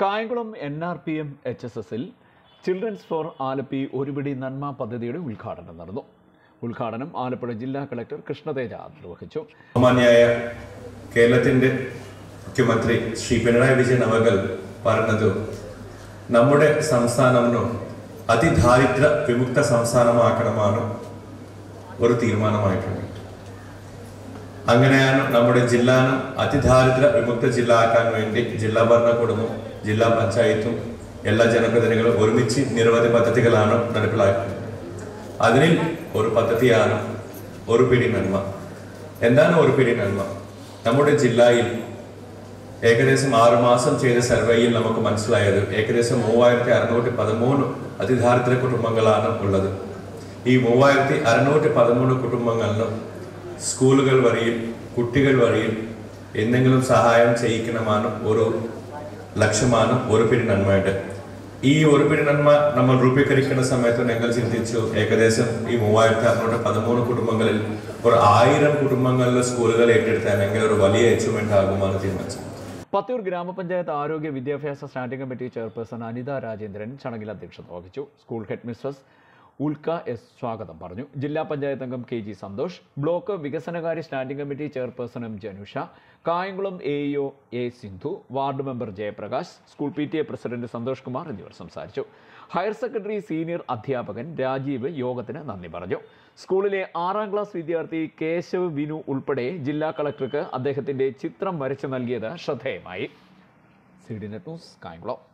Kayamkulam N R P M H S എസിൽ children's for Alleppey ഒരുപിടി നന്മ പദ്ധതിയുടെ ഉദ്ഘാടനം നടന്നു ഉദ്ഘാടനം ആലപ്പുഴ ജില്ലാ കളക്ടർ കൃഷ്ണതേജ നിർവഹിച്ചു ബഹുമാന്യായ കേരളത്തിന്റെ മുഖ്യമന്ത്രി ശ്രീ പിണറായി വിജയൻ അവകൾ പറഞ്ഞത് നമ്മുടെ സംസ്ഥാനವನ್ನು അതിദാരിദ്ര്യ വിമുക്ത സംസ്ഥാനമാക്കണമാണ് ഒരു തീരുമാനമായിട്ടുള്ളത് അങ്ങനെയാണ് നമ്മുടെ ജില്ലാനും അതിദാരിദ്ര്യ വിമുക്ത ജില്ല ആക്കാൻ വേണ്ടി ജില്ലാ ഭരണകൂടവും ജില്ലാ പഞ്ചായത്തും എല്ലാ ജനപ്രതിനിധികളും ഒരുമിച്ച് നിരവധി പദ്ധതികളാണ് നടപ്പിലാക്കുന്നത് അതിൽ ഒരു പദ്ധതിയാണ് ഒരു പിടി നന്മ എന്താണ് ഒരു പിടി നന്മ നമ്മുടെ ജില്ലയിൽ ഏകദേശം ആറു മാസം ചെയ്ത സർവേയിൽ നമുക്ക് മനസ്സിലായത് ഏകദേശം മൂവായിരത്തി അറുന്നൂറ്റി പതിമൂന്ന് അതിദാരിദ്ര്യ കുടുംബങ്ങളാണ് ഉള്ളത് ഈ മൂവായിരത്തി അറുന്നൂറ്റി പതിമൂന്ന് കുടുംബങ്ങളിലും സ്കൂളുകൾ വഴിയിൽ കുട്ടികൾ വഴിയിൽ എന്തെങ്കിലും സഹായം ചെയ്യിക്കണമാണ് ഒരു ലക്ഷ്യമാണ് ഒരു പിടി നന്മയുടെ ഈ ഒരു പിടി നന്മ നമ്മൾ രൂപീകരിക്കുന്ന സമയത്ത് ഞങ്ങൾ ചിന്തിച്ചു ഏകദേശം ഈ മൂവായിരത്തി അറുന്നൂറ്റി പതിമൂന്ന് കുടുംബങ്ങളിൽ ഒരു ആയിരം കുടുംബങ്ങളിൽ സ്കൂളുകൾ ഏറ്റെടുത്താണെങ്കിൽ ഒരു വലിയ അച്ചീവ്മെന്റ് ആകുമെന്ന് തീരുമാനിച്ചു പത്തിയൂർ ഗ്രാമപഞ്ചായത്ത് ആരോഗ്യ വിദ്യാഭ്യാസ standing committee chairperson Anitha Rajendran ചടങ്ങിൽ അധ്യക്ഷത വഹിച്ചു school headmistress Ulka S സ്വാഗതം പറഞ്ഞു ജില്ലാ പഞ്ചായത്ത് അംഗം കെ ജി സന്തോഷ് ബ്ലോക്ക് വികസനകാര്യ standing committee chairperson M Janusha Kayamkulam A EO A Sindhu ward member Jayaprakash school P T A president Santhosh Kumar എന്നിവർ സംസാരിച്ചു ഹയർ സെക്കൻഡറി സീനിയർ അധ്യാപകൻ രാജീവ് യോഗത്തിന് നന്ദി പറഞ്ഞു സ്കൂളിലെ ആറാം ക്ലാസ് വിദ്യാർത്ഥി കേശവ് വിനു ഉൾപ്പെടെ ജില്ലാ കളക്ടർക്ക് അദ്ദേഹത്തിന്റെ ചിത്രം വരച്ചു നൽകിയത് ശ്രദ്ധേയമായി C D net news Kayamkulam